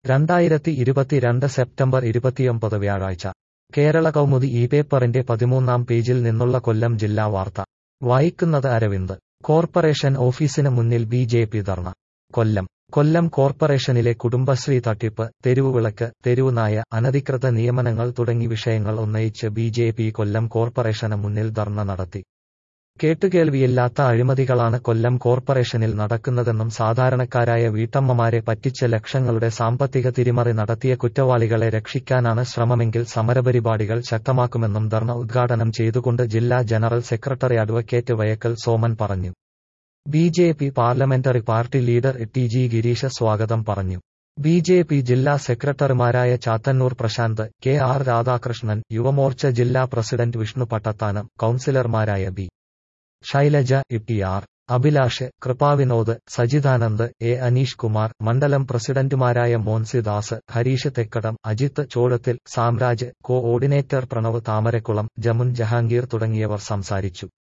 രണ്ടായിരത്തി ഇരുപത്തിരണ്ട് സെപ്റ്റംബർ ഇരുപത്തിയൊമ്പത് വ്യാഴാഴ്ച കേരള കൗമുദി ഈ പേപ്പറിന്റെ പതിമൂന്നാം പേജിൽ നിന്നുള്ള കൊല്ലം ജില്ലാ വാർത്ത വായിക്കുന്നത് അരവിന്ദ് കോർപ്പറേഷൻ ഓഫീസിന് മുന്നിൽ B J P dharna Kollam Kollam കോർപ്പറേഷനിലെ കുടുംബശ്രീ തട്ടിപ്പ് തെരുവുവിളക്ക് തെരുവുനായ അനധികൃത നിയമനങ്ങൾ തുടങ്ങി വിഷയങ്ങൾ ഉന്നയിച്ച് ബി ജെ പി കൊല്ലം കോർപ്പറേഷന് മുന്നിൽ ധർണ നടത്തി കേട്ടുകേൾവിയില്ലാത്ത അഴിമതികളാണ് കൊല്ലം കോർപ്പറേഷനിൽ നടക്കുന്നതെന്നും സാധാരണക്കാരായ വീട്ടമ്മമാരെ പറ്റിച്ച ലക്ഷങ്ങളുടെ സാമ്പത്തിക തിരിമറി നടത്തിയ കുറ്റവാളികളെ രക്ഷിക്കാനാണ് ശ്രമമെങ്കിൽ സമരപരിപാടികൾ ശക്തമാക്കുമെന്നും ധർണ ഉദ്ഘാടനം ചെയ്തുകൊണ്ട് ജില്ലാ general secretary advocate Vayakkal Soman പറഞ്ഞു B J P parliamentary party leader T G Girisha സ്വാഗതം പറഞ്ഞു ബി ജെ പി ജില്ലാ സെക്രട്ടറിമാരായ ചാത്തന്നൂർ പ്രശാന്ത് കെ ആർ രാധാകൃഷ്ണൻ യുവമോർച്ച ജില്ലാ പ്രസിഡന്റ് വിഷ്ണു പട്ടത്താനം കൌൺസിലർമാരായ B Shailaja E R Abhilash Kripa Vinod Sajithanand A Aneesh Kumar മണ്ഡലം പ്രസിഡന്റുമാരായ മോൻസിദാസ് ഹരീഷ് തെക്കടം അജിത്ത് ചോഴത്തിൽ സാമ്രാജ് കോഓർഡിനേറ്റർ പ്രണവ് താമരക്കുളം ജമുൻ ജഹാംഗീർ തുടങ്ങിയവർ സംസാരിച്ചു